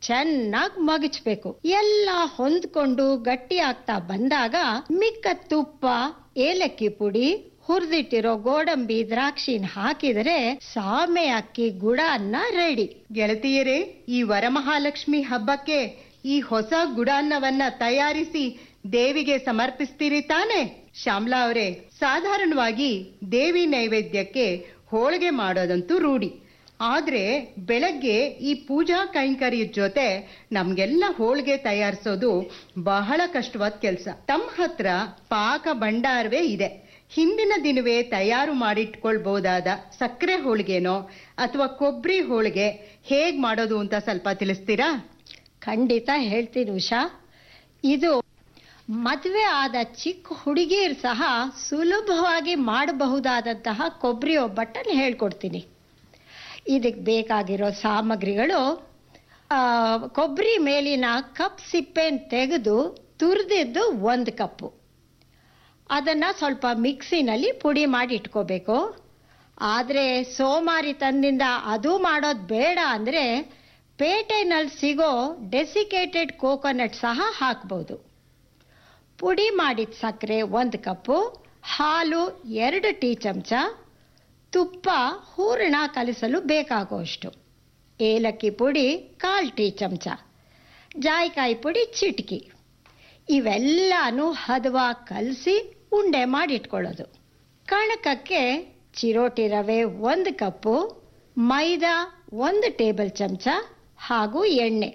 ಚೆನ್ನಾಗಿ ಮಗಚ್ಬೇಕು ಎಲ್ಲ ಹೊಂದ್ಕೊಂಡು ಗಟ್ಟಿ ಆಗ್ತಾ ಬಂದಾಗ ಮಿಕ್ಕ ತುಪ್ಪ ಏಲಕ್ಕಿ ಪುಡಿ ಹುರಿದಿಟ್ಟಿರೋ ಗೋಡಂಬಿ ದ್ರಾಕ್ಷಿನ ಹಾಕಿದರೆ ಸಾಮೆ ಅಕ್ಕಿ ಗುಡ ಅನ್ನ ರೆಡಿ ಗೆಳತಿಯರೇ ಈ ವರಮಹಾಲಕ್ಷ್ಮಿ ಹಬ್ಬಕ್ಕೆ ಈ ಹೊಸ ಗುಡಾನ್ನವನ್ನ ತಯಾರಿಸಿ ದೇವಿಗೆ ಸಮರ್ಪಿಸ್ತೀರಿ ತಾನೆ ಶ್ಯಾಮ್ಲಾ ಅವರೇ ಸಾಧಾರಣವಾಗಿ ದೇವಿ ನೈವೇದ್ಯಕ್ಕೆ ಹೋಳಿಗೆ ಮಾಡೋದಂತೂ ರೂಢಿ ಆದ್ರೆ ಬೆಳಗ್ಗೆ ಈ ಪೂಜಾ ಕೈಂಕರ್ಯದ ಜೊತೆ ನಮ್ಗೆಲ್ಲ ಹೋಳಿಗೆ ತಯಾರಿಸೋದು ಬಹಳ ಕಷ್ಟವಾದ ಕೆಲಸ ತಮ್ಮ ಹತ್ರ ಪಾಕ ಭಂಡಾರವೇ ಇದೆ ಹಿಂದಿನ ದಿನವೇ ತಯಾರು ಮಾಡಿಟ್ಕೊಳ್ಬಹುದಾದ ಸಕ್ಕರೆ ಹೋಳಿಗೆನೋ ಅಥವಾ ಕೊಬ್ಬರಿ ಹೋಳಿಗೆ ಹೇಗ್ ಮಾಡೋದು ಅಂತ ಸ್ವಲ್ಪ ತಿಳಿಸ್ತೀರಾ ಖಂಡಿತ ಹೇಳ್ತೀನಿ ಉಷಾ ಇದು ಮದುವೆ ಆದ ಚಿಕ್ಕ ಹುಡುಗಿಯರು ಸಹ ಸುಲಭವಾಗಿ ಮಾಡಬಹುದಾದಂತಹ ಕೊಬ್ಬರಿ ಒಬ್ಬಟ್ಟನ್ನು ಹೇಳ್ಕೊಡ್ತೀನಿ ಇದಕ್ಕೆ ಬೇಕಾಗಿರೋ ಸಾಮಗ್ರಿಗಳು ಆ, ಕೊಬ್ಬರಿ ಮೇಲಿನ ಕಪ್ ಸಿಪ್ಪೆನ ತೆಗೆದು ತುರಿದಿದ್ದು ಒಂದು ಕಪ್ಪು ಅದನ್ನು ಸ್ವಲ್ಪ ಮಿಕ್ಸಿನಲ್ಲಿ ಪುಡಿ ಮಾಡಿ ಇಟ್ಕೋಬೇಕು ಆದರೆ ಸೋಮಾರಿ ತಂದಿಂದ ಅದು ಮಾಡೋದು ಬೇಡ ಅಂದರೆ ಪೇಟೆನಲ್ಲಿ ಸಿಗೋ ಡೆಸಿಕೇಟೆಡ್ ಕೋಕೋನಟ್ ಸಹ ಹಾಕ್ಬೋದು ಪುಡಿ ಮಾಡಿದ ಸಕ್ಕರೆ ಒಂದು ಕಪ್ಪು ಹಾಲು ಎರಡು ಟೀ ಚಮಚ ತುಪ್ಪ ಹೂರಣ ಕಲಿಸಲು ಬೇಕಾಗುವಷ್ಟು ಏಲಕ್ಕಿ ಪುಡಿ ಕಾಲು ಟೀ ಚಮಚ ಜಾಯಿಕಾಯಿ ಪುಡಿ ಚಿಟಕಿ ಇವೆಲ್ಲನೂ ಹದವಾಗಿ ಕಲಸಿ ಉಂಡೆ ಮಾಡಿಟ್ಕೊಳ್ಳೋದು ಕಣಕಕ್ಕೆ ಚಿರೋಟಿ ರವೆ ಒಂದು ಕಪ್ಪು ಮೈದಾ ಒಂದು ಟೇಬಲ್ ಚಮಚ ಹಾಗೂ ಎಣ್ಣೆ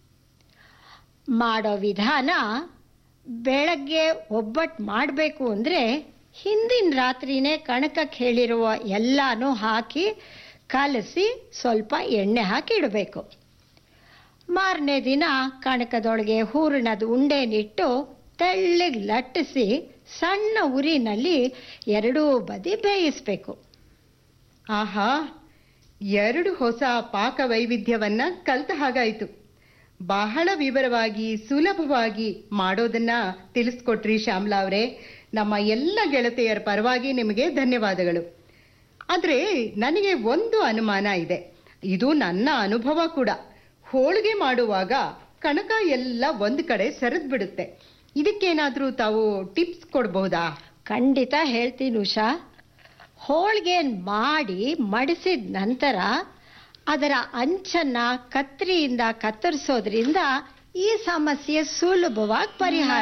ಮಾಡೋ ವಿಧಾನ ಬೆಳಗ್ಗೆ ಒಬ್ಬಟ್ಟು ಮಾಡಬೇಕು ಅಂದರೆ ಹಿಂದಿನ ರಾತ್ರಿನೇ ಕಣಕಕ್ಕೆ ಹೇಳಿರುವ ಎಲ್ಲನೂ ಹಾಕಿ ಕಲಸಿ ಸ್ವಲ್ಪ ಎಣ್ಣೆ ಹಾಕಿ ಇಡಬೇಕು ಮಾರನೇ ದಿನ ಕಣಕದೊಳಗೆ ಹೂರಣದ ಉಂಡೆನಿಟ್ಟು ತೆಳ್ಳಗೆ ಲಟ್ಟಿಸಿ ಸಣ್ಣ ಉರಿನಲ್ಲಿ ಎರಡೂ ಬದಿ ಬೇಯಿಸಬೇಕು ಆಹಾ ಎರಡು ಹೊಸ ಪಾಕ ವೈವಿಧ್ಯವನ್ನ ಕಲ್ತ ಹಾಗಾಯ್ತು ಬಹಳ ವಿವರವಾಗಿ ಸುಲಭವಾಗಿ ಮಾಡೋದನ್ನ ತಿಳಿಸ್ಕೊಟ್ರಿ ಶ್ಯಾಮ್ಲಾ ಅವರೇ ನಮ್ಮ ಎಲ್ಲ ಗೆಳತಿಯರ ಪರವಾಗಿ ನಿಮಗೆ ಧನ್ಯವಾದಗಳು ಆದ್ರೆ ನನಗೆ ಒಂದು ಅನುಮಾನ ಇದೆ ಇದು ನನ್ನ ಅನುಭವ ಕೂಡ ಹೋಳಿಗೆ ಮಾಡುವಾಗ ಕಣಕ ಎಲ್ಲ ಒಂದು ಕಡೆ ಸರಿದ್ ಬಿಡುತ್ತೆ ಇದಕ್ಕೇನಾದ್ರೂ ತಾವು ಟಿಪ್ಸ್ ಕೊಡ್ಬಹುದಾ ಖಂಡಿತ ಹೇಳ್ತೀನಿ ಉಷಾ ಹೋಳಿಗೆ ಮಾಡಿ ಮಡಿಸಿದ ನಂತರ ಅದರ ಅಂಚನ್ನ ಕತ್ತರಿಯಿಂದ ಕತ್ತರಿಸೋದ್ರಿಂದ ಈ ಸಮಸ್ಯೆ ಸುಲಭವಾಗಿ ಪರಿಹಾರ